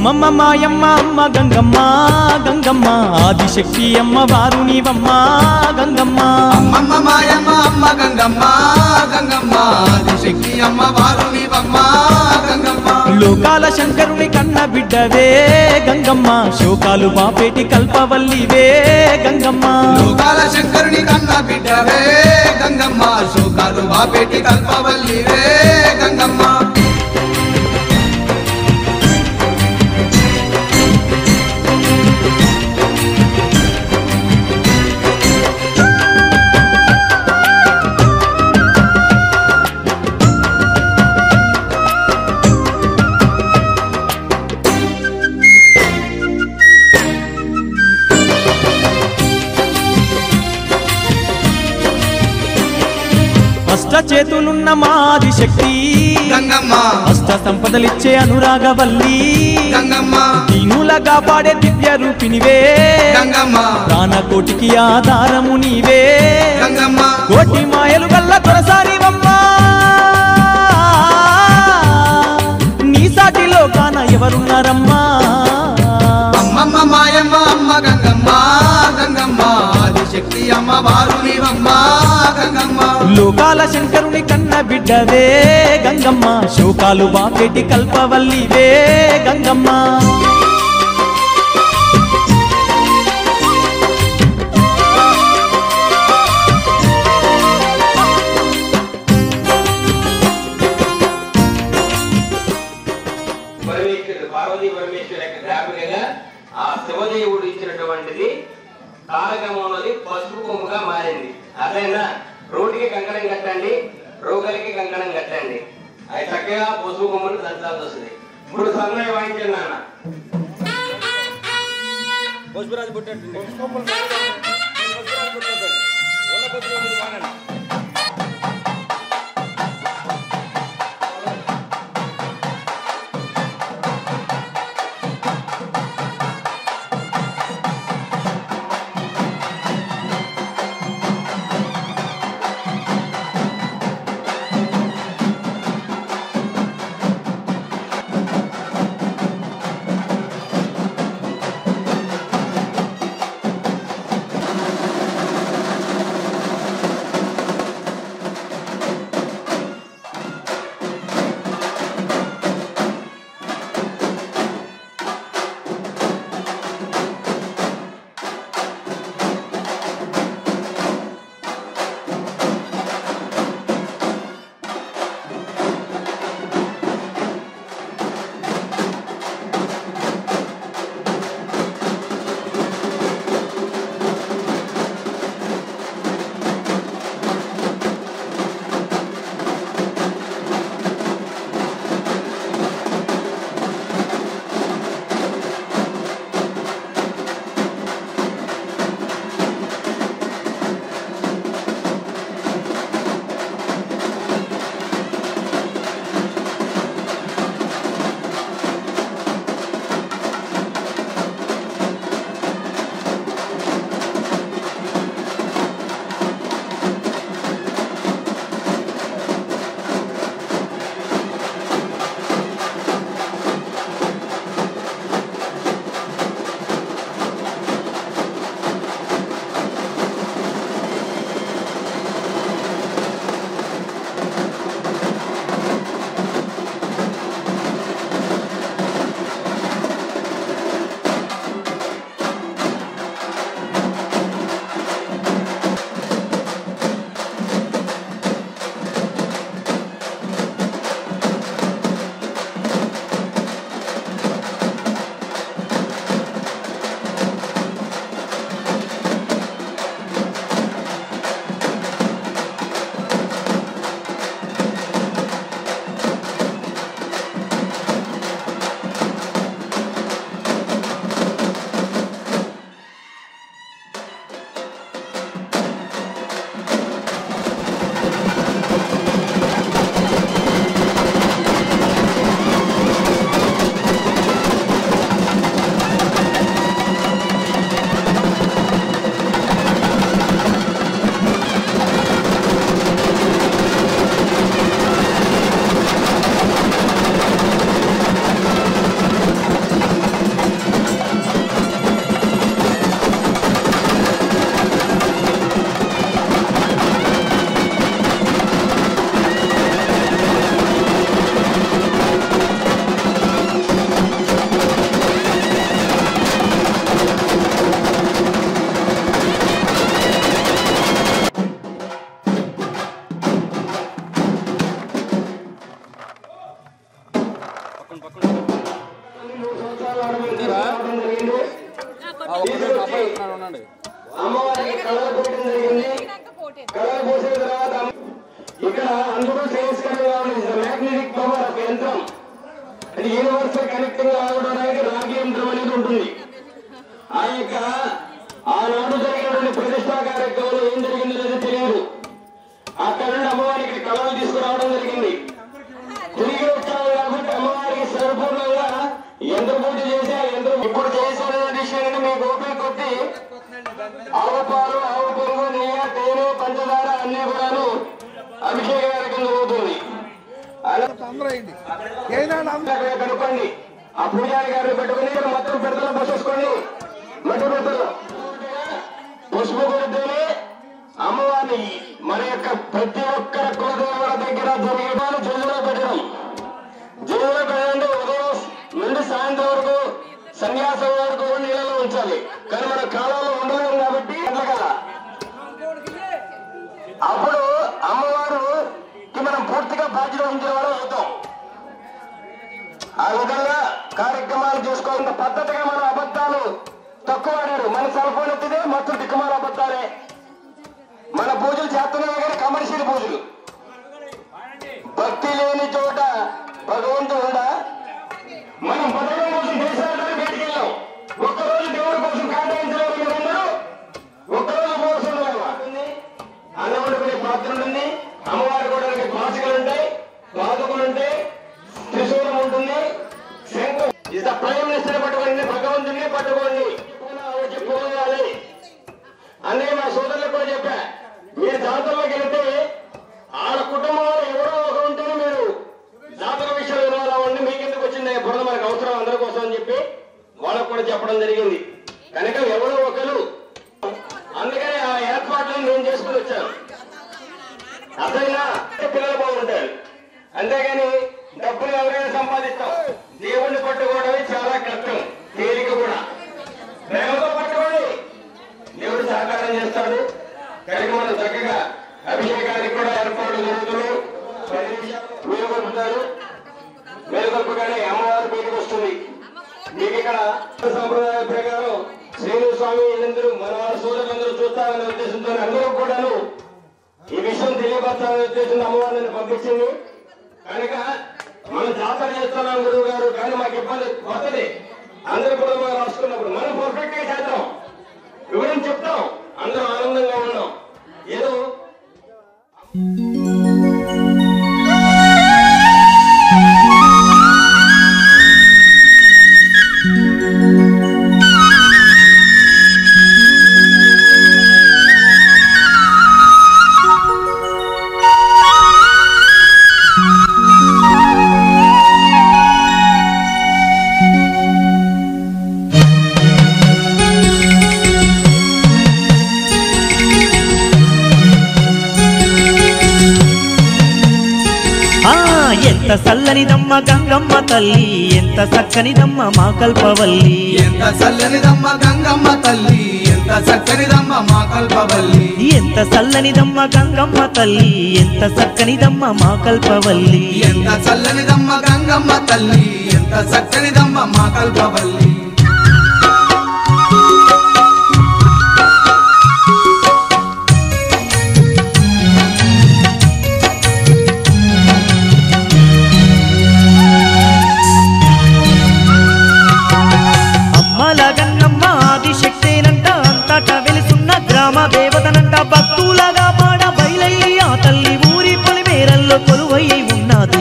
అమ్మమ్మ మాయమ్మ అమ్మ గంగమ్మ గంగమ్మ ఆదిశక్తి అమ్మ వారు నీవమ్మ గంగమ్మ అమ్మమ్మ మాయమ్మ అమ్మ గంగమ్మ గంగమ్మ ఆదిశక్తి అమ్మ వారు నీవమ్మ గంగమ్మ లోకాల శంకరుని కన్న బిడ్డవే గంగమ్మ శోకాలు బాపేటి కల్పవల్లివే గంగమ్మ లోకాల శంకరుని కన్న బిడ్డవే గంగమ్మ శోకాలు బాపేటి కల్పవల్లివే గంగమ్మ అష్ట చేతులున్న మాది శక్తి గంగమ్మ అష్ట సంపదలిచ్చే అనురాగవల్లి గంగమ్మ దీనులగా పాడే దివ్య రూపినివే గంగమ్మ ప్రాణకోటికి ఆధారము నీవే గంగమ్మ కోటి మాయలు గల్ల కొనసారివమ్మా నీ సాటిలో కాన ఎవరున్నారమ్మా అమ్మమ్మ మాయమ్మ అమ్మ గంగమ్మ గంగమ్మ ఆదిశక్తి అమ్మ వారు నీవమ్మ గంగమ్మ లోకాల శంకరుని కన్న బిడ్డవే గంగమ్మ శోకాలు బాపెట్టి కల్పవల్లివే గంగమ్మ పరమేశ్వరుడు పార్వతీ పరమేశ్వరు యొక్క జ్ఞాపికగా ఆ శివదేవుడు ఇచ్చినటువంటిది తారకం అన్నది పసుపు కొమ్ముగా మారింది అదైనా రోడ్డుకి కంకణం కట్టండి రోగలికి కంకణం కట్టండి అది చక్కగా పసుపు కొమ్ముని దంచాల్సి వస్తుంది ఇప్పుడు సమయం వాయించండి నాన్న పసుపురాజు పుట్టండి అందరూ శ్రేయస్కరంగా ఉంది మ్యాగ్నెటిక్ పవర్ ఒక యంత్రం అది యూనివర్సల్ కనెక్టింగ్ అవడానికి రాగి యంత్రం అనేది ఉంటుంది ఆ యొక్క ఆనాడు జరిగినటువంటి ప్రతిష్టా కార్యక్రమంలో ఏం జరిగిందో అనేది తెలియదు అక్కడ నుండి అమ్మవారికి కళలు తీసుకురావడం జరిగింది తిరిగి వచ్చాము కాబట్టి అమ్మవారికి సంపూర్ణంగా యంత్ర పూజ చేసి ఆ యంత్రం ఇప్పుడు చేసిన విషయాన్ని మీకు ఓపిక కొట్టి ఆవు పాలు ఆవు పెరుగు నెయ్యి తేనె పంచదార అన్ని కూడాను అభిషేక కార్యక్రమం జరుగుతుంది అలా అక్కడ కనుక్కోండి ఆ పూజారి గారిని పెట్టుకుని ఇక్కడ మొత్తం పెడతలు పోసేసుకోండి మట్టి పెడతలు పసుపు కొడితేనే అమ్మవారిని మన యొక్క ప్రతి ఒక్కరి కులదేవుల దగ్గర జరిగేవాళ్ళు జల్లులో పెట్టడం జల్లులో పెట్టాలంటే ఉదయం నుండి సాయంత్రం వరకు సన్యాసం వరకు కూడా నీళ్ళలో ఉంచాలి కానీ మన కాలంలో ఉండలేము కాబట్టి అట్లా కదా అప్పుడు అమ్మవారు మనం పూర్తిగా బాధ్యత వహించిన వారు అవుతాం ఆ విధంగా కార్యక్రమాలు చేసుకోవాలంటే పద్ధతిగా మన అబద్ధాలు తక్కువ ఆడారు మన సెల్ ఫోన్ ఎత్తితే మొత్తం దిక్కుమాల అబద్ధాలే మన పూజలు చేస్తున్నామే కానీ కమర్షియల్ పూజలు భక్తి లేని చోట భగవంతుడు ఉండా మనం పదవి కోసం దేశాలకు బయటికి వెళ్ళాం ఒక్కరోజు దేవుడి కోసం కేటాయించలేరు మీరందరూ ఒక్కరోజు కోసం అన్నం వండుకునే పాత్ర ఉంటుంది అమ్మవారి కూడా పాచికలు ఉంటాయి పాదుకులు ఉంటాయి త్రిశూలం ఉంటుంది శంఖం ఇస్ ద ప్రైమ్ మినిస్టర్ పట్టుకోండి భగవంతుడిని పట్టుకోండి వచ్చి పోవాలి అందుకే మా సోదరులకు కూడా చెప్పా మీరు జాతరలోకి వెళ్తే వాళ్ళ కుటుంబంలో ఎవరో ఒకరు ఉంటేనే మీరు జాతర విషయాలు వినాలా ఉండి మీకు ఎందుకు వచ్చింది బురద మనకు అవసరం అందరి కోసం అని చెప్పి వాళ్ళకు కూడా చెప్పడం జరిగింది కనుక ఎవరో ఒకరు అందుకని ఆ ఏర్పాట్లను నేను చేసుకుని వచ్చాను అసలైనా పిల్లలు బాగుంటారు అంతేగాని డబ్బులు ఎవరైనా సంపాదిస్తాం దేవుణ్ణి పట్టుకోవడమే చాలా కష్టం తేలిక కూడా ప్రేమతో పట్టుకోండి దేవుడు సహకారం చేస్తాడు కనుక మనం చక్కగా అభిషేకానికి కూడా ఏర్పాట్లు జరుగుతున్నాయి పది నిమిషాలు మేలుకొల్పుతారు మేలుకొల్పగానే అమ్మవారు బయటకు వస్తుంది మీకు ఇక్కడ సంప్రదాయ ప్రకారం శ్రీను స్వామి వీళ్ళందరూ మన వాళ్ళ సోదరులందరూ చూస్తారనే ఉద్దేశంతో అందరూ కూడాను ఈ విషయం తెలియపరచాలనే ఉద్దేశంతో అమ్మవారిని పంపించింది కనుక మనం జాతర చేస్తున్నాం గురువు గారు కానీ మాకు ఇబ్బంది వస్తుంది అందరూ కూడా మనం రాసుకున్నప్పుడు మనం పర్ఫెక్ట్ గా చేద్దాం వివరం చెప్తాం అందరూ ఆనందంగా ఉన్నాం ఏదో ఆ ఎంత చల్లనిదమ్మ గంగమ్మ తల్లి ఎంత చక్కనిదమ్మ మా కల్పవల్లి ఎంత చల్లనిదమ్మ గంగమ్మ తల్లి ఎంత చక్కనిదమ్మ మా కల్పవల్లి ఎంత చల్లనిదమ్మ గంగమ్మ తల్లి ఎంత చక్కనిదమ్మ మా కల్పవల్లి ఎంత చల్లనిదమ్మ గంగమ్మ తల్లి ఎంత చక్కనిదమ్మ మా కల్పవల్లి అమ్మల గన్నమ్మ ఆదిశక్తేనంట అంతటా వెలుసున్న గ్రామ దేవతనంట భక్తులగా పాడ బయలయ్యి ఆ తల్లి ఊరి పొలిమేరల్లో కొలువై ఉన్నది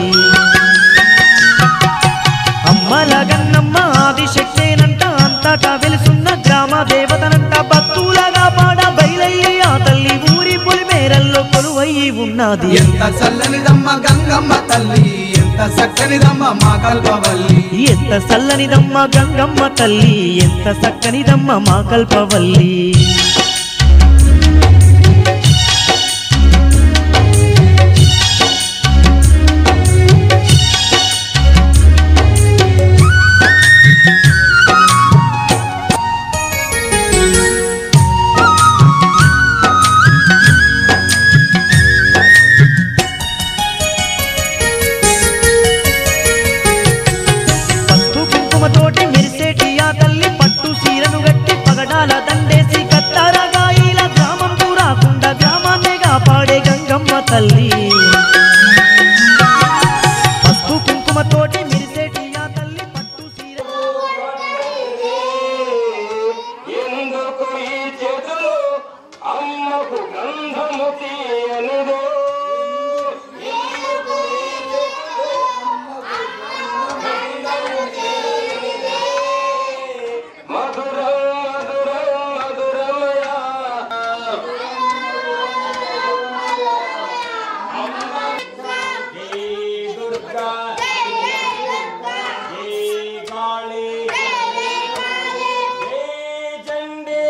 అమ్మల గన్నమ్మ ఆదిశక్తేనంట అంతటా వెలుసున్న గ్రామ దేవతనంట భక్తులగా పాడ బయలయ్యి ఆ తల్లి ఊరి పొలిమేరల్లో కొలువై ఉన్నది ఎంత చల్లనిదమ్మ గంగమ్మ తల్లి ఎంత చక్కనిదమ్మ మా కల్పవల్లి ఎంత చల్లనిదమ్మ గంగమ్మ తల్లి ఎంత చక్కనిదమ్మ మా కల్పవల్లి పసుపు కుంకుమతోటి మెరిసేటి ఆ తల్లి పట్టు సీరను గట్టి పగడాల దండేసి కత్తారగాయిల గ్రామం రాకుండా గ్రామాన్నే కాపాడే గంగమ్మ తల్లి కుంకుమతోటి మెరిసేటి ఆ తల్లి పట్టు సీర ఎందుకు ఈ చేతులు అమ్మకు గంధము తీయనిదో ఎందుకు ఈ చేతులు గంధము తీయనిదే? మధురం మధురం మధురమయా జై దుర్గా జై కాళీ జై చండీ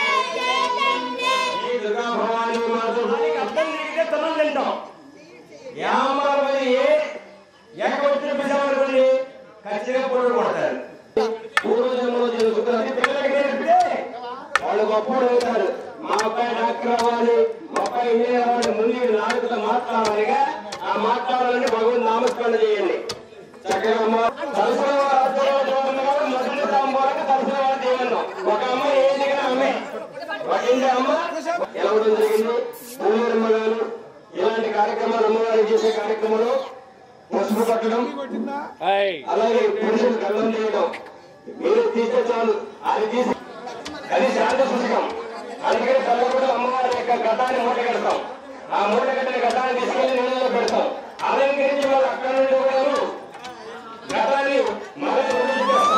జై దుర్గా భవానీ మాత దానికి అర్థం తెలియదే తనం తింటాం యామరమని ఎక్కడొచ్చిన పిల్లవాడు ఖచ్చితంగా పొడవు కొడతారు పూర్వజన్మలో చేసుకుంటారు పిల్లలకి నేర్పితే వాళ్ళు గొప్పవాడు అవుతారు మా అబ్బాయి డాక్టర్ అవ్వాలి మా అబ్బాయి ఇంజనీర్ అవ్వాలి ముందు ఈ నాలుగుతో మాట్లాడాలిగా ఆ మాట్లాడాలని భగవంతు నామస్మరణ చేయండి చక్కగా అమ్మ తలసిన మొదటి తాంబూలకి తలసిన వాడు చేయమన్నాం ఒక అమ్మ ఏం దిగిన అమ్మే ఒక ఇంటి అమ్మ ఎలా ఉండడం జరిగింది పూర్ణమ్మ గారు ఇలాంటి కార్యక్రమాలు అమ్మవారికి చేసే కార్యక్రమాలు పసుపు కట్టడం అలాగే పురుషులు కళ్ళం చేయడం మీరు తీస్తే చాలు అది తీసి అది శాంత పుస్తకం అందుకని చల్లకుండా అమ్మవారి యొక్క గతాన్ని మూట కడతాం ఆ మూట కట్టిన గతాన్ని తీసుకెళ్లి నీళ్ళలో పెడతాం అలంకరించి వాళ్ళు అక్కడ నుండి కూడా గతాన్ని మరొక రోజు చేస్తాం.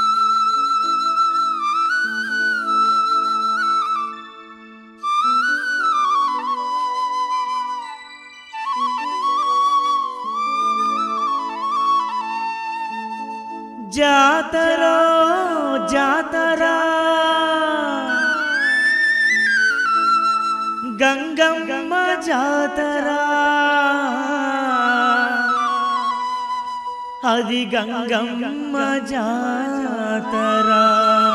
జాతరో జాతరా గంగమ్మ జాతరా అది గంగమ్మ జాతరా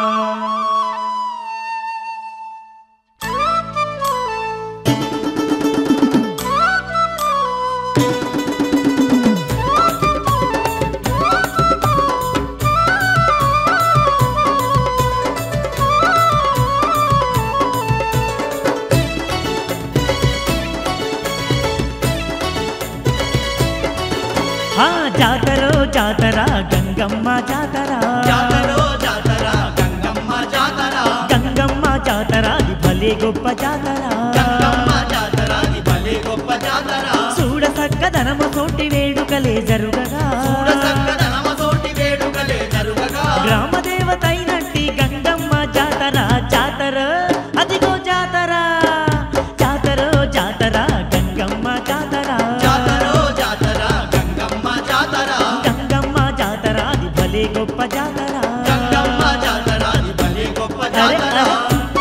ఆ జాతరో జాతర గంగమ్మ జాతర జాతరో జాతర గంగమ్మ జాతర గంగమ్మ జాతర అది భలే గొప్ప జాతర గంగమ్మ జాతర ఇది భలే గొప్ప జాతర చూడ సక్కదనము తోటి వేడుకలే జరుగగా చూడ చక్కదనమ తోటి వేడుకలే జరుగగా గ్రామ దేవత అయినట్టి గంగమ్మ జాతర జాతర అదిగో జాతర జాతర జాతర గంగమ్మ జాతర జాతరో జాతర గంగమ్మ జాతర గంగమ్మ జాతర అది భలే గొప్ప జాతర గంగమ్మ జాతర ఇది భలే గొప్ప అరే, జాతర అరే.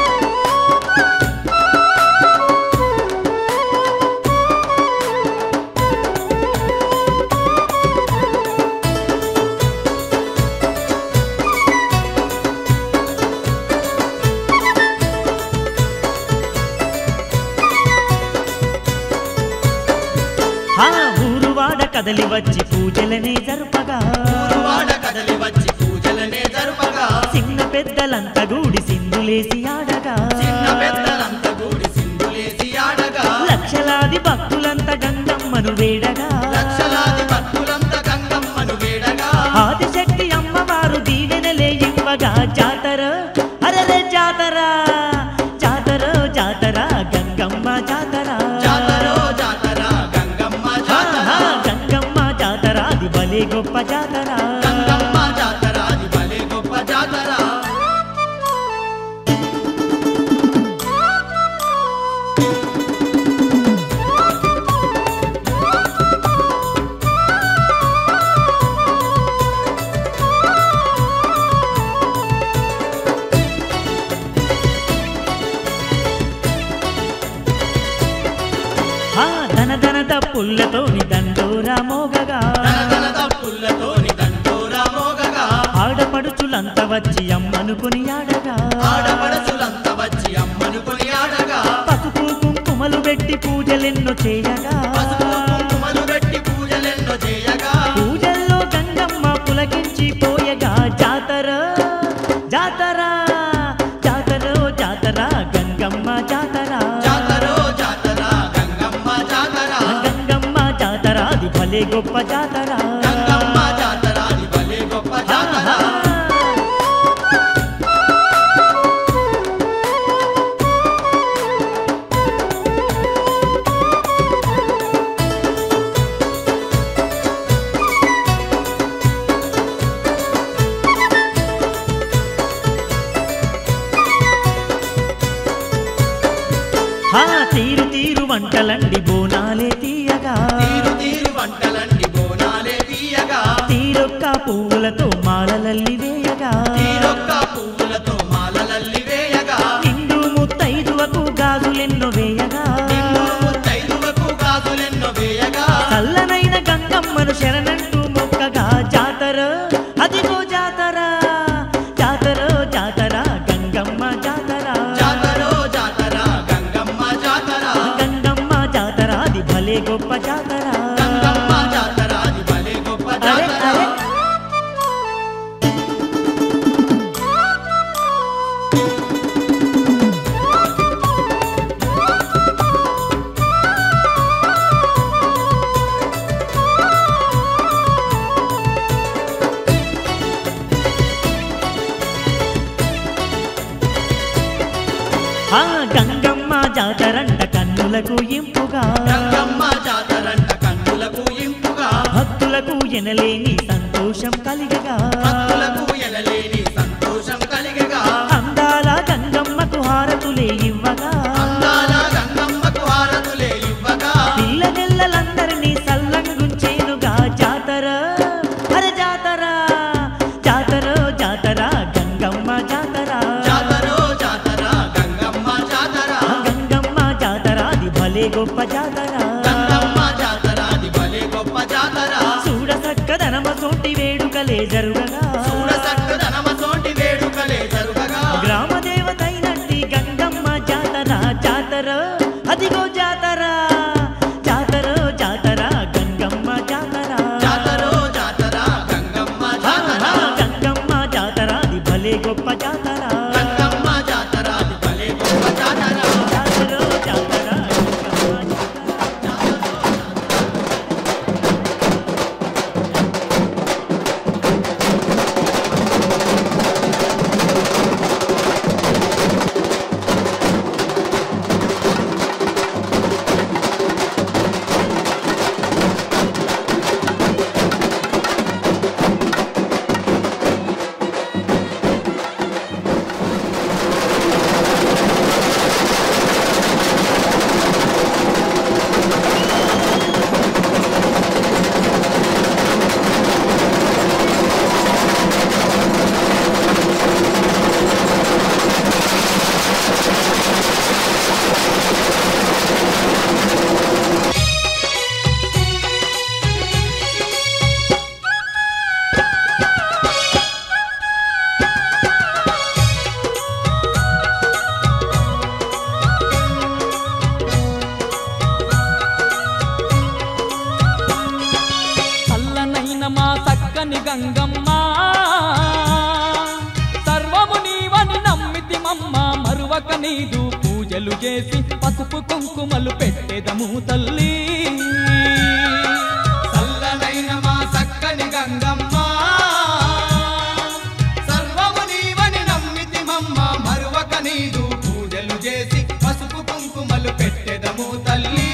ఆ ఊరువాడ కదలి వచ్చి పూజలనే జరుపగా వాడ కదలి వచ్చి పూజలనే జరుపగా చిన్న పెద్దలంతా గూడి సింధులేసి ఆడగా చిన్న పెద్దలంతా కూడి సింధులేసి ఆడగా లక్షలాది భక్తులంతా గంగమ్మను వేడగా లక్షలాది భక్తులంతా గంగమ్మను వేడగా ఆదిశక్తి అమ్మవారు దీవెనలే ఇవ్వగా జాతర అరరే జాతర జాతర జాతర గంగమ్మ జాతర జాతరో జాతర గంగమ్మ జాతర ఆహా, గంగమ్మ జాతర అది భలే గొప్ప జాతర గంగమ్మ జాతర అది భలే గొప్ప జాతర ఆ ధన ధన పుల్లతోని దండోరా మోగగా తన తప్పులతోని దండోరా మోగగా ఆడపడుచులంతా వచ్చి అమ్మనుకుని ఆడగా ఆడపడసులంతా వచ్చి అమ్మను కొని ఆడగా పసుపు కుంకుమలు పెట్టి పూజలెన్నో చేయగా పసుపు కుంకుమలు పెట్టి పూజలెన్నో చేయగా పూజల్లో గంగమ్మ పులకించి పోయగా జాతర జాతర జాతర జాతర గంగమ్మ జాతర జాతరో జాతర గంగమ్మ జాతర గంగమ్మ జాతర అది భలే గొప్ప జాతర గంగమ్మ జాతర వంటలండి బోనాలే తీయగా తీరు తీరు వంటలండి బోనాలే తీయగా తీరొక్క పువ్వులతో మాలలల్లి వేయగా తీరొక్క పువ్వులతో మాలలల్లి వేయగా నిండు ముత్తైదువకు గాజులెన్నో వేయగా నిండు ముత్తైదువకు గాజులెన్నో వేయగా చల్లనైన గంగమ్మను శరణంటూ మొక్కగా జాతర అదిగో జాతర జాతర జాతర గంగమ్మ జాతర జాతరో జాతర గంగమ్మ జాతర గంగమ్మ జాతర అది భలే గొప్ప జాతర గంగమ్మ జాతర అది భలే గొప్ప అరే జాతర అరే ఆ గంగమ్మ జాతరంట కన్నులకు ఇంపుగా గంగమ్మ జాతరంట కన్నులకు ఇంపుగా భక్తులకు ఎనలేని సంతోషం కలిగగా భక్తులకు ఎనలేని సంతోషం కలిగగా అందాల గంగమ్మకు హారతులే ఇవ్వగా అందాల గంగమ్మకు హారతులే ఇవ్వగా పిల్లనెల్లలందరినీ సల్లంగుంచేనుగా జాతర అరే జాతర జాతర జాతర గంగమ్మ జాతర జాతరో జాతర గంగమ్మ జాతర గంగమ్మ జాతర అది భలే గొప్ప జాతర గంగమ్మ జాతర అది భలే గొప్ప జాతర చూడ చక్కదనమ సోటి వేడుకలే జరుగగా చూడ చక్కదనమ తోటి వేడుకలే జరుగగా గ్రామ దేవతైనట్టి గంగమ్మ జాతర జాతర అదిగో జాతర జాతర జాతర గంగమ్మ జాతర జాతరో జాతర గంగమ్మ జాతర గంగమ్మ జాతర అది భలే గొప్ప జాతర గంగమ్మ జాతర అది భలే గొప్ప జాతర జాతర జాతర గంగమ్మ జాతర. చల్లనైన మా చక్కని గంగమ్మ సర్వము నీవని నమ్మితి మమ్మ మరువక నీదు పూజలు చేసి పసుపు కుంకుమలు పెట్టెదము తల్లి చల్లనైన మా చక్కని గంగమ్మ సర్వము నీవని నమ్మితి మమ్మ మరువక నీదు పూజలు చేసి పసుపు కుంకుమలు పెట్టెదము తల్లి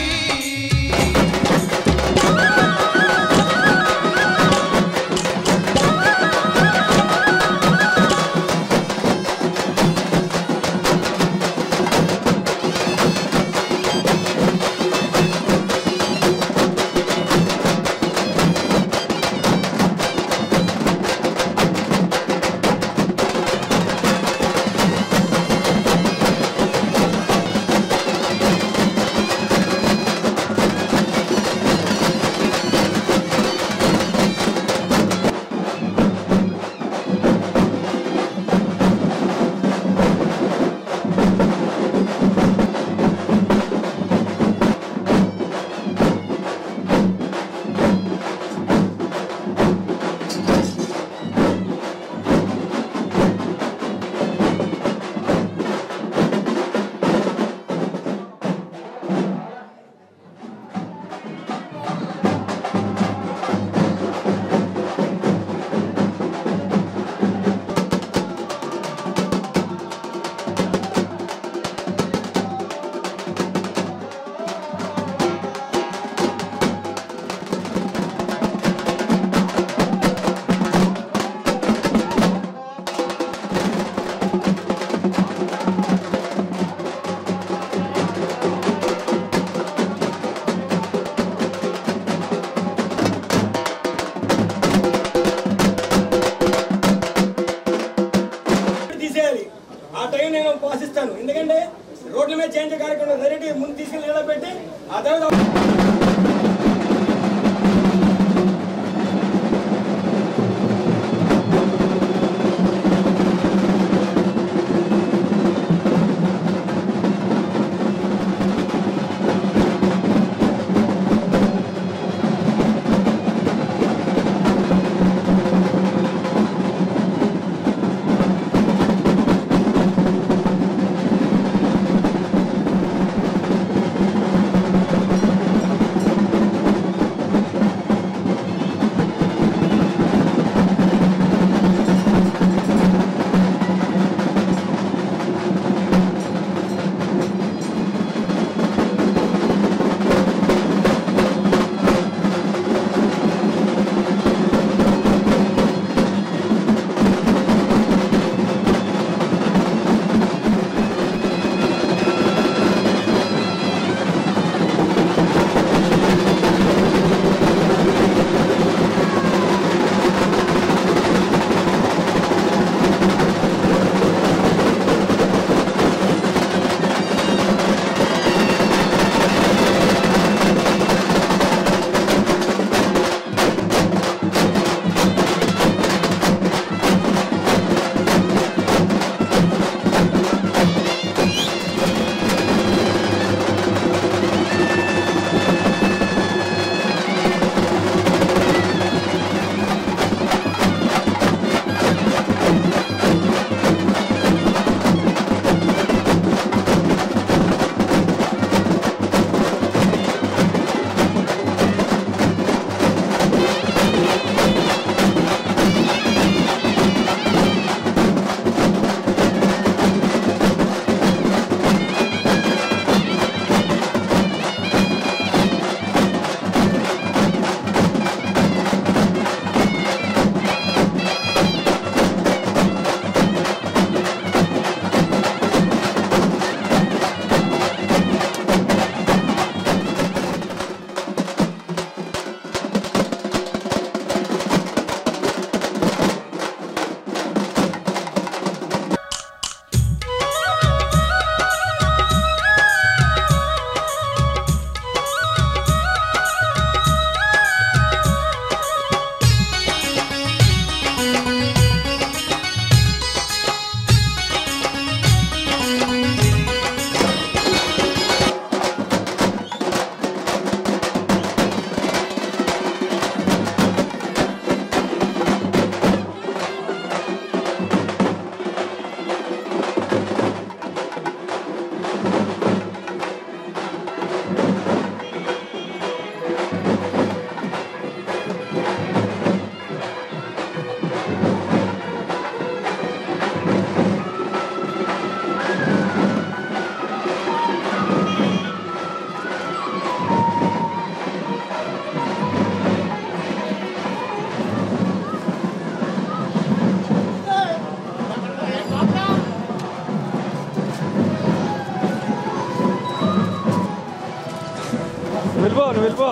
వెళ్ళిపో నువ్వు వెళ్ళిపో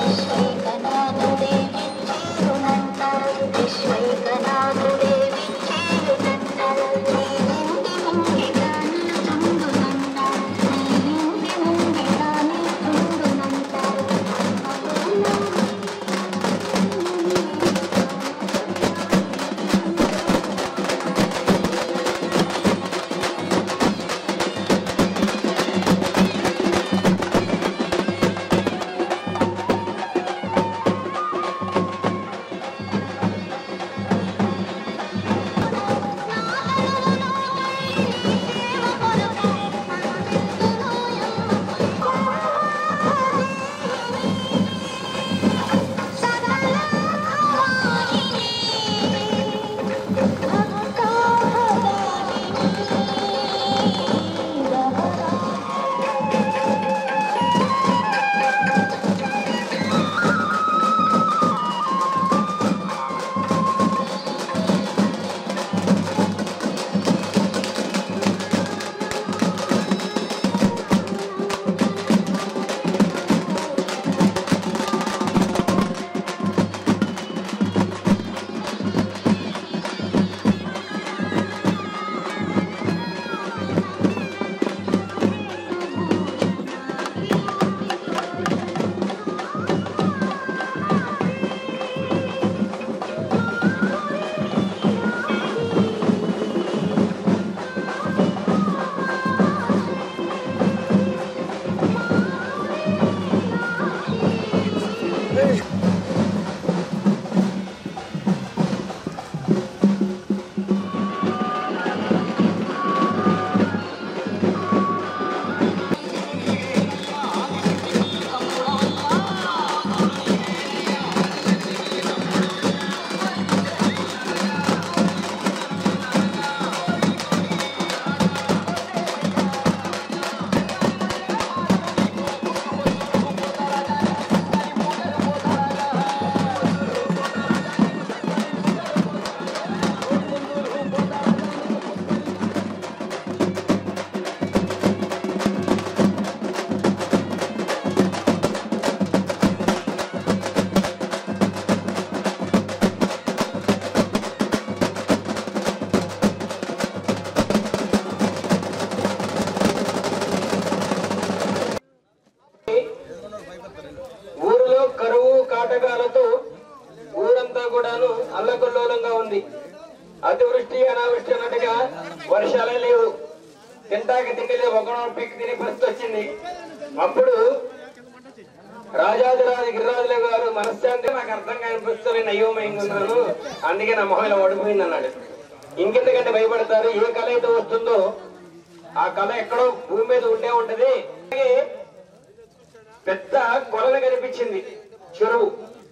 విశ్వైకనాథుడే విచ్చి వర్షాలే లేవు తింటాకి తిక్కలేదు ఒకనో పీక్ తినే పరిస్థితి వచ్చింది అప్పుడు రాజాదిరాజు గిరిరాజుల గారు మనశ్శాంతి నాకు అర్థం కానిపిస్తుంది అయ్యోమయంగా ఉన్నాను అందుకే నా మొహం ఇలా ఓడిపోయింది అన్నాడు ఇంకెందుకంటే భయపడతారు ఏ కళ అయితే వస్తుందో ఆ కళ ఎక్కడో భూమి మీద ఉండే ఉంటది అలాగే పెద్ద కొలను కనిపించింది చెరువు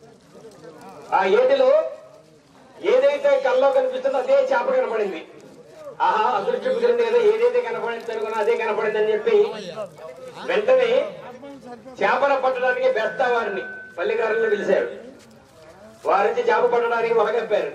ఆ ఏటిలో ఏదైతే కల్లో కనిపిస్తుందో అదే చేప కనపడింది ఆహా అదృష్టం కుదిరింది కదా ఏదైతే కనపడింది అనుకున్నా అదే కనపడింది అని చెప్పి వెంటనే చేపలు పట్టడానికి బెస్త వారిని పల్లిగారులను పిలిచారు వారించి చేప పట్టడానికి వలగప్పారు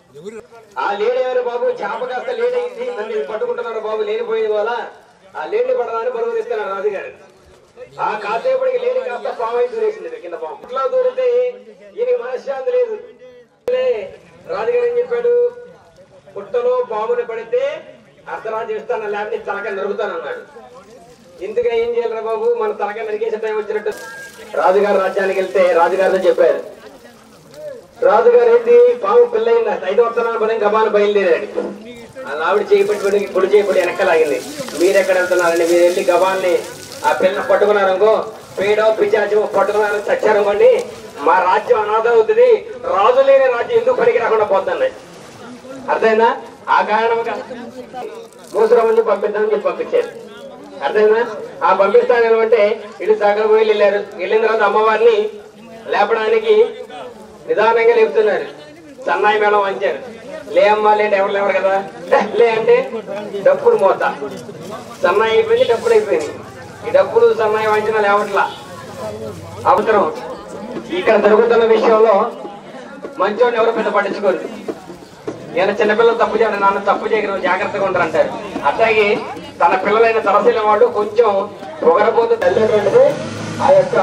ఆ లేడీ ఎవరు బాబు చేప కాస్త లేట్ అయింది నన్ను ఇది పట్టుకుంటున్నారు బాబు లేనిపోయింది వల్ల ఆ లేడి పడడానికి బరువు ఇస్తున్నారు రాజుగారు ఆ కాసేపటికి లేని కాస్త పాము అయితే దూరేసింది కింద పాము ఇట్లా దూరితే ఈయనకి మనశ్శాంతి లేదు లే, రాజుగారు ఏం చెప్పాడు పుట్టలో పాముని పడితే అర్ధరాజు ఇస్తాను లేకపోతే తలక నరుగుతాను అన్నాడు ఇందుగా ఏం చేయాలరా బాబు మన తలక నరికేసే టైం వచ్చినట్టు రాజుగారు రాజ్యానికి వెళ్తే రాజుగారితో చెప్పారు రాజుగారు ఏంటి పాము పిల్లయింది ఐదు వస్తున్నాను పని గబాను బయలుదేరాడు ఆ ఆవిడ చేపట్టి పొడి చేపడి వెనక్కలాగింది మీరు ఎక్కడ వెళ్తున్నారండి మీరు వెళ్ళి గబాన్ని ఆ పిల్లని పట్టుకున్నారనుకో పేడో పిచాచో పట్టుకున్నారని చచ్చారనుకోండి మా రాజ్యం అనాథ అవుతుంది రాజు లేని రాజ్యం ఎందుకు పనికి రాకుండా పోతున్నాయి అర్థమైందా ఆ కారణంగా మూసురమని పంపిద్దామని చెప్పి పంపించారు అర్థమైందా ఆ పంపిస్తాను అంటే ఇటు సగం పోయి వెళ్ళారు వెళ్ళిన తర్వాత అమ్మవారిని లేపడానికి నిదానంగా లేపుతున్నారు సన్నాయి మేళం వంచారు లే అమ్మా లేండి ఎవరు లేవరు కదా "లే, లే అంటే డప్పులు మోత సన్నాయి అయిపోయింది డప్పులు అయిపోయింది ఈ డప్పులు సన్నాయి వంచిన లేవట్లా అవసరం ఇక్కడ జరుగుతున్న విషయంలో మంచోడిని ఎవరు పెద్ద పట్టించుకోరు నేను చిన్నపిల్లలు తప్పు చేయను నాన్న తప్పు చేయగలను జాగ్రత్తగా ఉండరు అంటారు అట్లాగే తన పిల్లలైన తలసిన వాళ్ళు కొంచెం పొగరబోతు తల్లిదండ్రులు ఆ యొక్క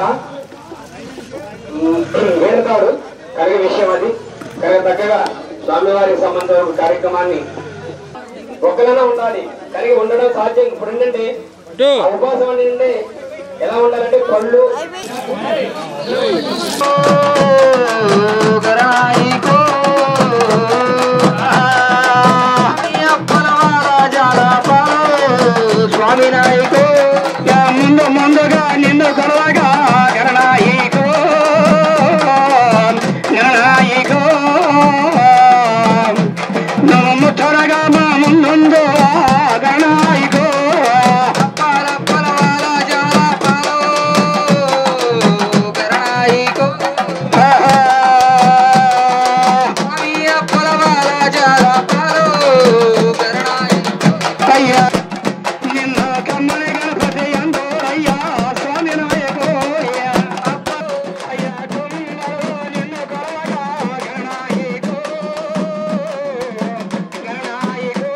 వేడుతాడు కలిగే విషయం అది కనుక చక్కగా స్వామివారికి సంబంధించిన ఒక కార్యక్రమాన్ని ఒక్కరైనా ఉండాలి కలిగి ఉండడం సాధ్యం ఇప్పుడు ఏంటంటే ఆ ఉపవాసం అంటే ఎలా ఉండాలంటే పళ్ళు స్వామి నాయకు ముందు ముందుగా నిన్ను కొడవగా గణనాయకు గణనాయకు నువ్వు త్వరగా మా ముందు గణనాయకు అయ్యా నిన్న కమ్మని గణపతి అందోరయ్యా స్వామి నాయకు అయ్యా కొమ్మలో నిన్ను కొలవగా గణనాయకు గణనాయకు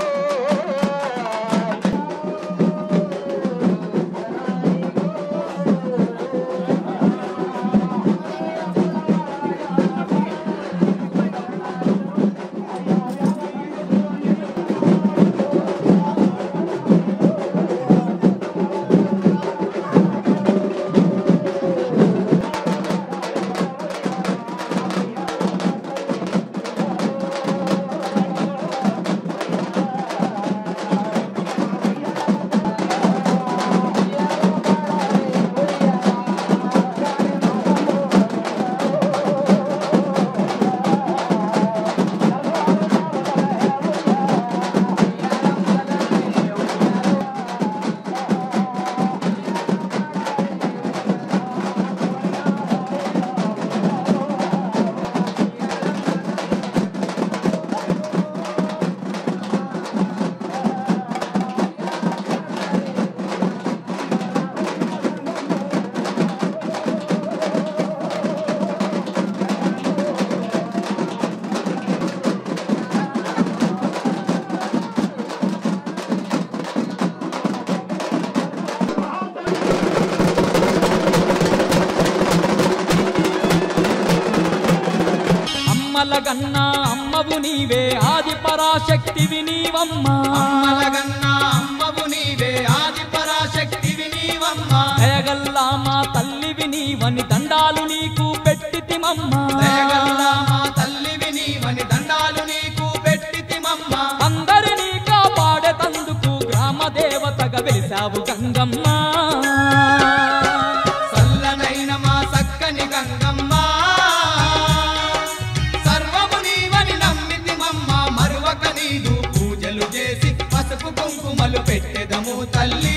అమ్మల గన్నా అమ్మవు నీవే ఆది పరాశక్తివి నీవమ్మా అమ్మలగన్నా అమ్మవు నీవే ఆది పరాశక్తివి నీవమ్మా దయగల్లా మా తల్లివి నీవని దండాలు నీకు పెట్టితిమమ్మా దయగల్లా మా తల్లివి నీవని దండాలు నీకు పెట్టితిమమ్మా అందరినీ కాపాడే తల్లి చక్కగా వెలిసావు గంగమ్మ చల్లనైన మా సక్కని గంగమ్మ సర్వము నీవని నమ్మితి మమ్మ మరువక నీదు పూజలు చేసి పసుపు కుంకుమలు పెట్టెదము తల్లి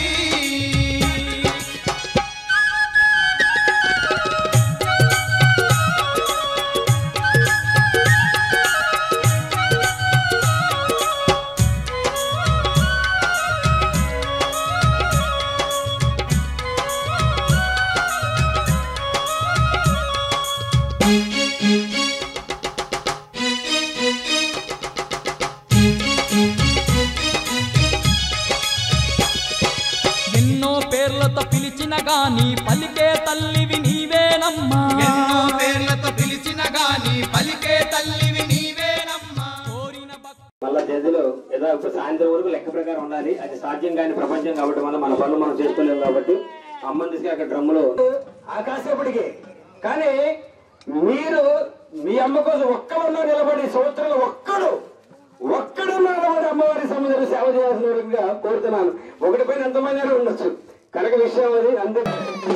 ఎన్నో పేర్లతో పిలిచిన గాని పలికే తల్లివి నీవేనమ్మా ఎన్నో పేర్లతో పిలిచిన గాని పలికే తల్లివి నీవేనమ్మా కోరిన భక్తి మళ్ళా జడ్జిలో ఏదో ఇప్పుడు సాయంత్రం వరకు లెక్క ప్రకారం ఉండాలి అది సాధ్యం కాని ప్రపంచం కాబట్టి వల్ల మన పనులు మనం చేసుకోలేము కాబట్టి అమ్మని తీసుకుని అక్కడ డ్రమ్ములో ఆకాశపడికి కానీ మీరు మీ అమ్మ కోసం ఒక్కడున్నా నిలబడి సంవత్సరంలో ఒక్కడు ఒక్కడు నిలబడి అమ్మవారి సముద్రం సేవ చేయాల్సిందిగా కోరుతున్నాను ఒకటి పైన ఎంతమంది అయినా ఉండొచ్చు కనుక విషయం అది అందరూ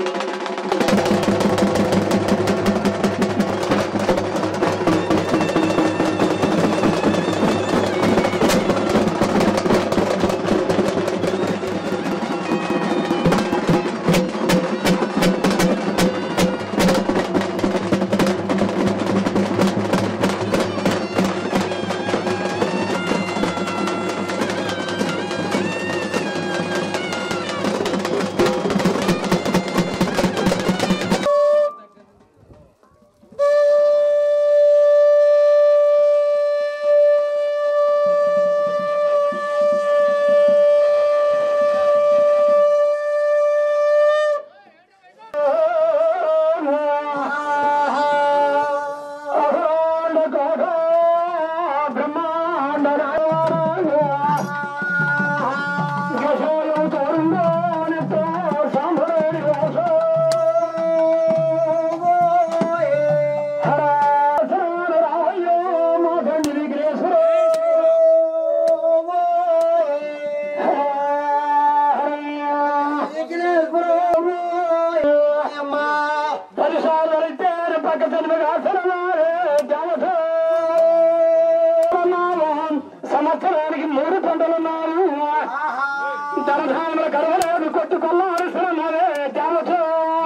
సంవత్సరానికి మూడు పంటలున్నాము ధనధాన్యముల కరవలేదు కొట్టుకొల్లాల్సినవే దేవతో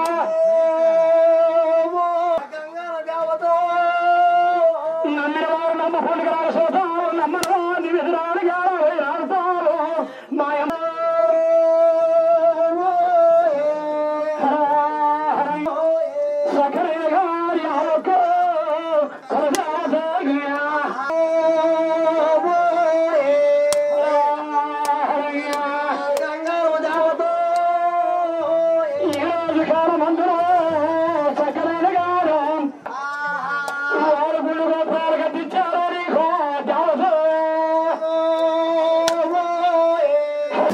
నమ్మిన వారు నమ్మ పండుగ సోతారు నమ్మని వారిని విధురాలుగా ఆడతారు మాయమ్మ కట్టించారు నీకు దేవత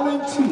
భావించి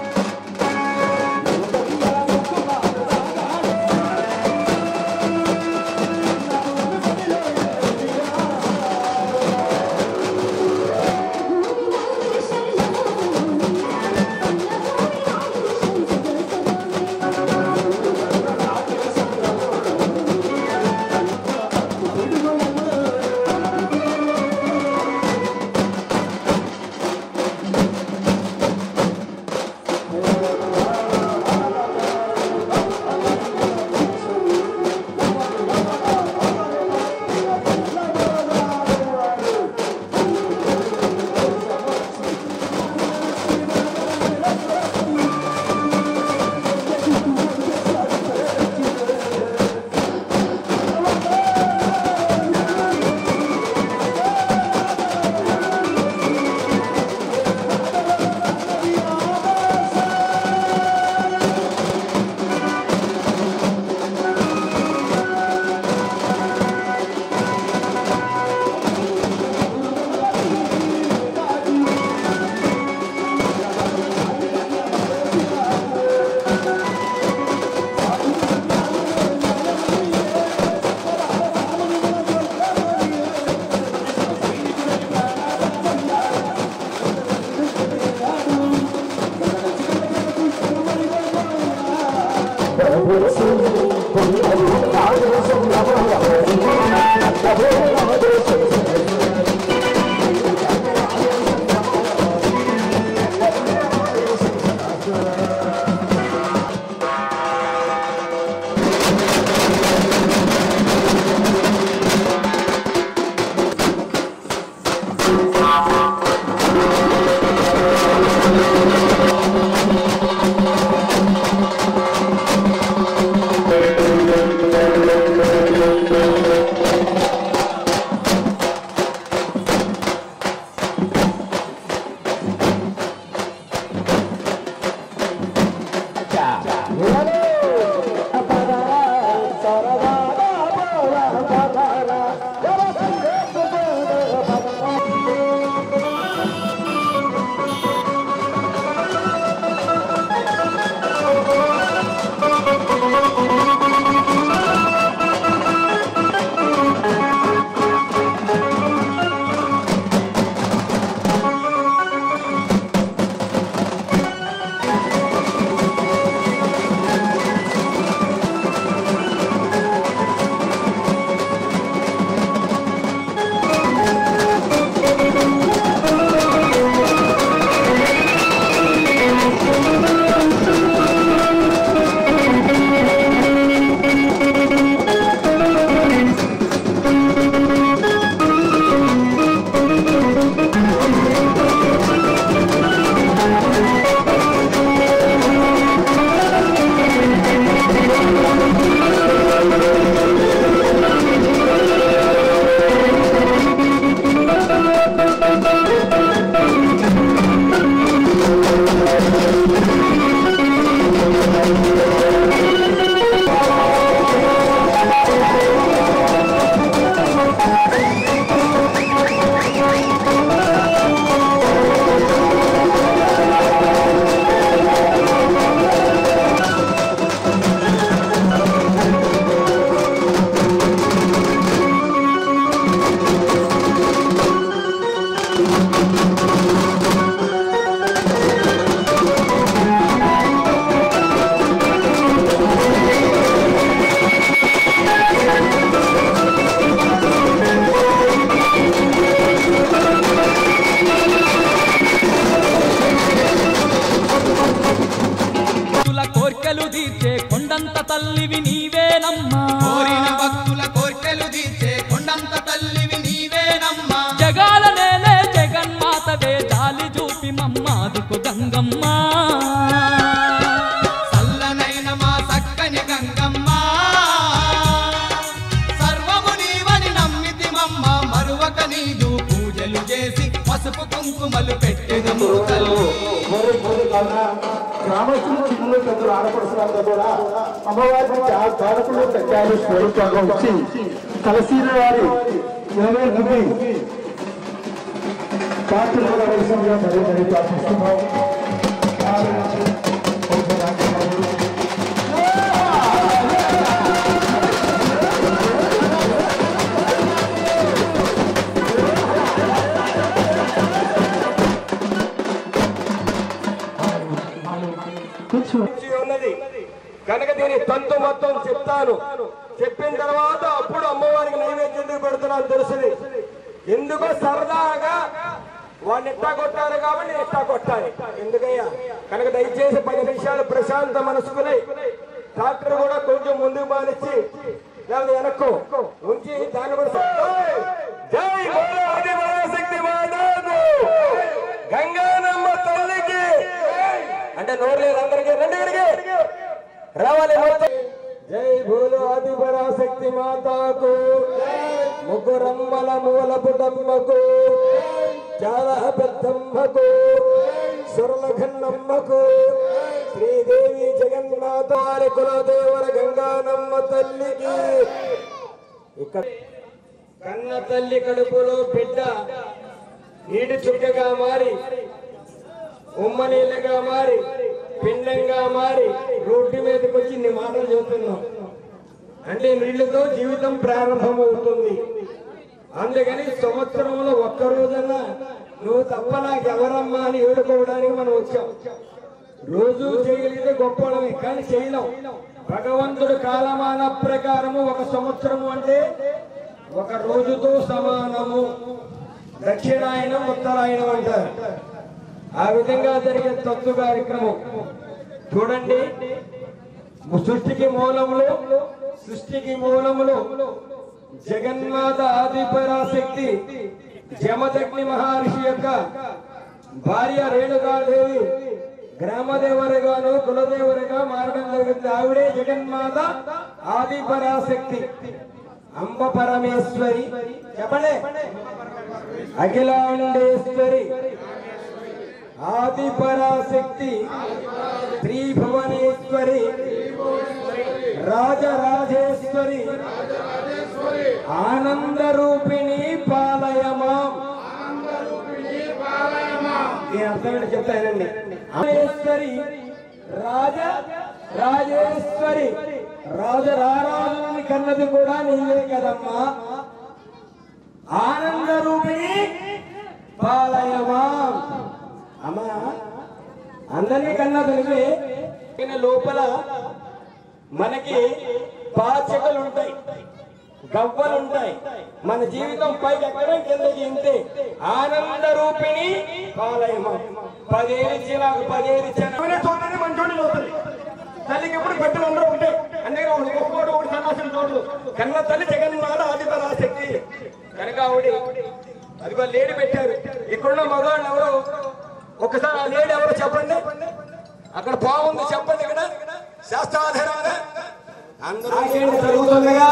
భక్తుల కోర్కెలు తీర్చే కొండంత తల్లివి నీవేనమ్మా కోరిన భక్తుల కోర్కెలు తీర్చే కొండంత తల్లివి నీవేనమ్మా జగాల నేలే జగన్మాతవే జాలి చూపి మమ్మాదుకు గంగమ్మ చల్లనైన మా సక్కని గంగమ్మ సర్వము నీవని నమ్మితిమమ్మ మరువక నీదు పూజలు చేసి పసుపు కుంకుమలు పెట్టెదము తల్లి మరి మరి కన్నా గ్రామస్తులు చిన్నులు పెద్దలు ఆడపడుతున్నారు కూడా అమ్మవారికి కారకులు సత్యాలు స్వరూపంగా వచ్చి తలసీన వారి ఇరవై నుండి పాత్రలు వలసిందిగా మరీ మరీ ప్రార్థిస్తున్నాం కూర్చో మంచి ఉన్నది కనుక దీని తంతు మొత్తం చెప్తాను చెప్పిన తర్వాత అప్పుడు అమ్మవారికి నైవేద్యం ఎందుకు పెడుతున్నాను తెలుసుది ఎందుకో సరదాగా వాడిని ఎట్టా కొట్టారు కాబట్టి నేను ఎట్టా కొట్టాలి ఎందుకయ్యా కనుక దయచేసి పది నిమిషాలు ప్రశాంత మనసుకుని డాక్టర్ కూడా కొంచెం ముందుకు మానిచ్చి లేదా వెనక్కు ఉంచి దాన్ని కూడా ఏయ్! జై బోలో ఆది పరాశక్తి మాతాకు! గంగానమ్మ తల్లికి అంటే నోరు లేదు అందరికీ రండి ఇక్కడికి రావాలి మొత్తం జై భూలు ఆది పరాశక్తి మాతాకు ముగ్గురమ్మల మూల పుటమ్మకు చాలా పెద్దమ్మకు సురలఖన్నమ్మకు శ్రీదేవి జగన్నాథ కులదేవర గంగానమ్మ తల్లికి ఇక్కడ కన్న తల్లి కడుపులో బిడ్డ నీటి చుక్కగా మారి ఉమ్మ నీళ్ళగా మారి పిండంగా మారి రోడ్డు మీదకి వచ్చి నీ మాటలు చెబుతున్నాం అంటే నీళ్లతో జీవితం ప్రారంభమవుతుంది అందుకని సంవత్సరంలో ఒక్క రోజన్నా నువ్వు తప్ప నాకు ఎవరమ్మా అని ఏడుకోవడానికి మనం వచ్చాం రోజు చేయగలిగితే గొప్పవడమే కానీ చేయలేం భగవంతుడు కాలమాన ప్రకారము ఒక సంవత్సరము అంటే ఒక రోజుతో సమానము దక్షిణాయనం ఉత్తరాయణం అంటారు ఆ విధంగా జరిగే తత్వ కార్యక్రమం చూడండి సృష్టికి మూలములు సృష్టికి మూలములు జగన్మాత ఆదిపరాశక్తి జమదగ్ని మహర్షి యొక్క భార్య రేణుకాదేవి గ్రామదేవరిగాను కులదేవరిగా మారడం జరిగింది ఆవిడే జగన్మాత ఆదిపరాశక్తి అంబ పరమేశ్వరి చెప్పండి అఖిలాండేశ్వరి ఆదిపరాశక్తి త్రిభువనేశ్వరి రాజరాజేశ్వరి ఆనందరూపిణి పాలయమా నేను అర్థమేంటి చెప్తానండి రాజేశ్వరి రాజ రాజేశ్వరి రాజరారాజుని కన్నది కూడా నీవే కదమ్మా ఆనందరూపిణి పాలయమా అమ్మా అందరినీ కన్నా తెలివే ఈయన లోపల మనకి పాచకలు ఉంటాయి గవ్వలు ఉంటాయి మన జీవితం పైకి ఎక్కడం కిందకి ఇంతే ఆనంద రూపిణి పాలయమ పదేరిచ్చి నాకు పదేరిచ్చాను చూడండి మంచోడి చూస్తుంది తల్లికి ఎప్పుడు పెద్దలు అందరూ ఉంటాయి అందుకని ఒకటి గొప్పవాడు ఒకటి సన్నాసం చూడదు కన్న తల్లి జగన్మాత ఆదిపరాశక్తి కనుక ఆవిడ అదిగో లేడీ పెట్టారు ఇక్కడున్న మగవాళ్ళు ఎవరు ఒకసారి ఆ లేడీ ఎవరు చెప్పండి అక్కడ బాగుంది చెప్పండి ఇక్కడ శాస్త్రాధారాన అందరూ జరుగుతుందిగా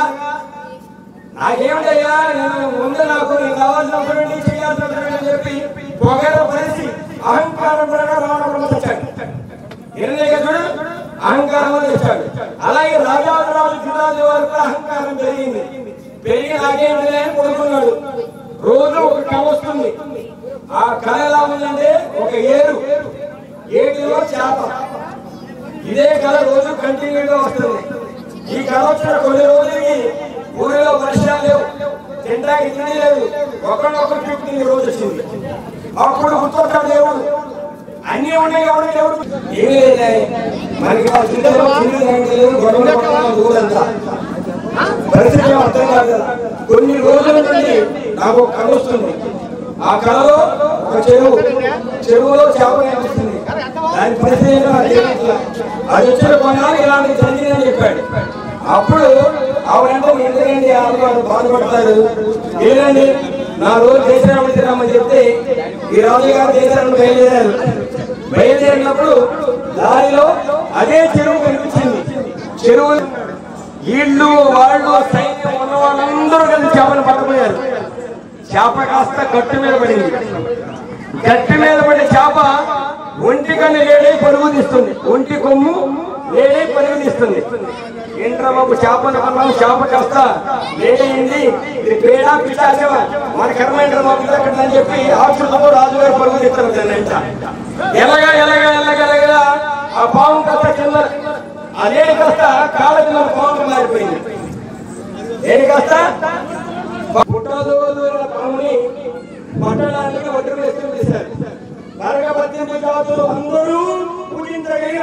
నాకేమిటయ్యా నేను ముందు నాకు నీకు కావాల్సినప్పుడు నీకు చేయాల్సినప్పుడు అని చెప్పి పొగర పరిచి అహంకారం పడగా రావడం తెచ్చాడు ఇరలేక చూడు అహంకారం తెచ్చాడు అలాగే రాజారాజు జిల్లాల వారు కూడా అహంకారం పెరిగింది పెరిగి నాకేమిటి అని కొడుకున్నాడు రోజు ఒక కళ వస్తుంది ఆ కళ ఎలా ఉందంటే ఒక ఏరు ఏటిలో చేప ఇదే కళ రోజు కంటిన్యూగా వస్తుంది ఈ కళ వచ్చిన కొన్ని రోజులకి ఊరిలో వర్షాలు లేవు తినడానికి తిండి లేదు ఒకరినొకరు చూపుతుంది రోజు వచ్చింది అప్పుడు గుర్తొస్తాడు దేవుడు అన్ని ఉన్నాయి ఎవరు దేవుడు ఏమీ లేదే మనకి కావాల్సిందే తిండి తినడానికి లేదు గొడవలు పడుతున్నాం ఊరంతా పరిస్థితి ఏం అర్థం కాదు కదా కొన్ని రోజుల నుండి నాకు ఒక కళ వస్తుంది ఆ కళలో ఒక చెరువు చెరువులో చేప కనిపిస్తుంది దాని పరిస్థితి ఏంటో నాకు తెలియట్లా. అది వచ్చిన కొన్నాళ్ళు ఇలాంటి జరిగిందని చెప్పాడు అప్పుడు ఆవిడంటే ఎందుకండి ఆడవాళ్ళు బాధపడతారు ఏదండి నా రోజు దేశాన్ని తిరమ్మని చెప్తే ఈ రాజు గారు దేశాన్ని బయలుదేరారు బయలుదేరినప్పుడు దారిలో అదే చెరువు కనిపించింది చెరువు వీళ్ళు వాళ్ళు సైన్యం ఉన్న వాళ్ళందరూ కలిసి చేపలు పట్టబోయారు చేప కాస్త గట్టు మీద పడింది గట్టి మీద పడే చేప ఒంటి కన్ను లేడే పరుగు తీస్తుంది ఒంటి కొమ్ము లేడే పరుగు తీస్తుంది ఏంట్రా బాబు చేపలు కొన్నాం చేప కాస్త లేడైంది ఇది పేడ పిచ్చాచవ మన కర్మ ఏంట్రా బాబు ఇది ఎక్కడ అని చెప్పి ఆకృతము రాజుగారు పరుగు తీస్తారు దాన్ని అంట ఎలాగా ఎలాగా ఎలాగా ఎలాగా ఆ పాము కాస్త కింద అదే కాస్త కాళ్ళ కింద పాము మారిపోయింది ఏది కాస్త పుట్టదోదూరిన పాముని పట్టడానికి ఒడ్డు వేస్తూ చేశారు నరక పద్దెనిమిది జాతులు అందరూ పూజించగా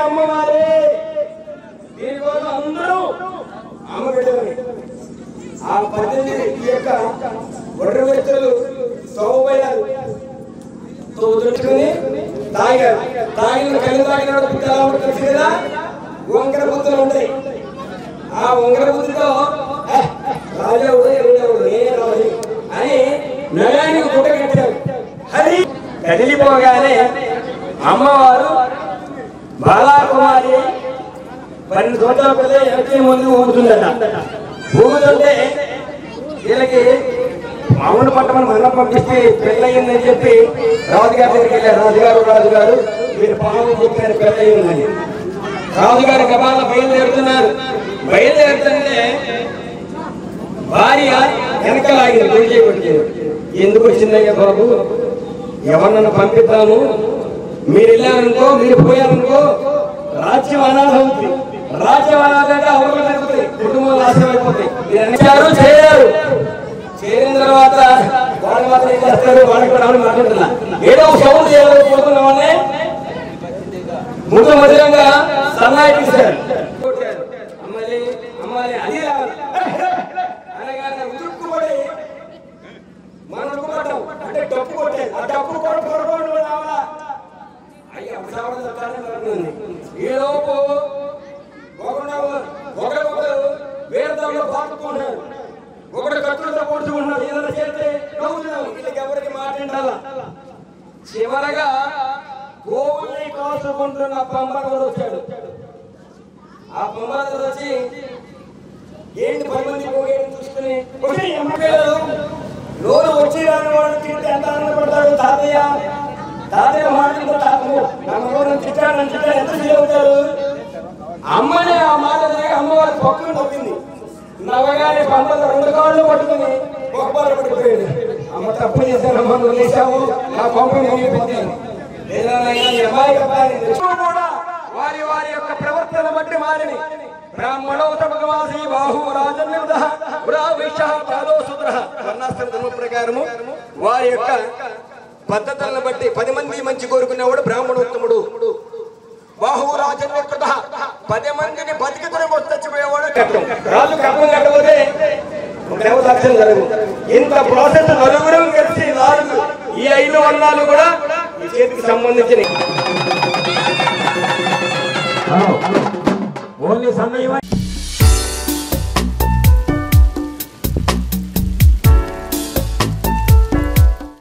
అమ్మవారే దీనికోసం అందరూ అమ్మ బిడ్డలని ఆ పద్దెనిమిది ఈ యొక్క ఒడ్డు వ్యక్తులు తోబోయారు తోడుకుని తాగారు తాగిన కళ్ళు తాగిన బుద్ధి ఎలా ఉంటుంది తెలుసు కదా వంకర బుద్ధులు ఉంటాయి ఆ వంకర బుద్ధితో "ఏ, రాజావుడు ఎరుడవుడు నేనే రాజు అని నగానికి గుట్ట కట్టారు అది కదిలిపోగానే అమ్మవారు బాలాకుమారి పన్నెండు సంవత్సరాల పిల్ల ఎనభై ముందు ఊగుతుందట ఊగుతుంటే వీళ్ళకి మామూలు పట్టమని మనం పంపిస్తే పెళ్ళయిందని చెప్పి రాజుగారి దగ్గరికి వెళ్ళారు రాజుగారు రాజుగారు మీరు పాము చెప్పారు పెళ్ళయిందని రాజుగారి గబాల బయలుదేరుతున్నారు బయలుదేరుతుంటే భార్య వెనకలాగింది పెళ్లి చేయబట్టి ఎందుకు వచ్చిందయ్యా బాబు ఎవరినన్నా పంపిద్దాము మీరు వెళ్ళారనుకో మీరు పోయారనుకో రాజ్యం అనాథ అవుతుంది రాజ్యం అనాథ అంటే అవసరం జరుగుతుంది కుటుంబం నాశనం అయిపోతాయి మీరు అనిచారు చేరారు చేరిన తర్వాత వాళ్ళు మాత్రం ఏం చేస్తారు వాళ్ళకి కూడా రావడం మాట్లాడుతున్నా ఏదో ఒక సౌండ్ చేయలేకపోతున్నామని ముందు మధురంగా సన్నాయి తీశారు అమ్మాలి అమ్మాలి అది రావాలి అనగానే ఉరుక్కుపడి మనం ఉరుక్కుపడ్డాం అంటే డప్పు కొట్టే ఆ డప్పు కొట్టు కొరకోడు రావాలా అయ్యి అప్పుడు చెప్తానే ఈ లోపు ఒకడు ఒకరు వేరదాలో పాటుకున్నారు ఒకడు కట్టులతో పొడుచుకుంటున్నాడు ఏదైనా చేస్తే నవ్వుతున్నాం వీళ్ళకి ఎవరికి మాట్లాడాలా చివరగా గోవుల్ని కాసుకుంటున్న పంపకడు వచ్చాడు ఆ పంపకడు వచ్చి ఏంటి పది మంది పోగేది చూసుకుని "ఒసేయ్, ఈ అమ్మ పిల్లలు నోరు వచ్చి రాని వాడు తింటే ఎంత ఆనందపడతాడు తాతయ్య తాతయ్య మాటలతో తాతయ్య నన్ను ఎవరు తిట్టాడు నన్ను తిట్టాడు ఎంత ఫీల్ అవుతారు అమ్మనే ఆ మాట దగ్గర అమ్మవారి పక్కన నొప్పింది నవ్వగానే పంపలు రెండు కాళ్ళు పట్టుకుని గొప్పలు పడిపోయాడు అమ్మ తప్పు చేశానమ్మ నువ్వు లేచావు నా పంప మునిగిపోతాను లేదా నాయనా, ఈ అమ్మాయి అబ్బాయి కూడా వారి వారి యొక్క ప్రవర్తన బట్టి మారిని బ్రాహ్మణోత భగవాసి బాహు రాజన్యుధ వైశ్య పాదో సుద్ర వర్ణాశ్రమ ధర్మ ప్రకారము వారి యొక్క పద్ధతులను బట్టి పది మంది మంచి కోరుకునేవాడు బ్రాహ్మణోత్తముడు బాహురాజన్యకృత పది మందిని బతికితూనే చచ్చిపోయేవాడు కట్టం రాజు కట్టం కట్టబోతే దేవదాక్షం జరగదు ఇంత ప్రాసెస్ నలుగురు కలిసి నాలుగు ఈ ఐదు వర్ణాలు కూడా ఈ చేతికి సంబంధించిన ఓన్లీ సన్నయ్య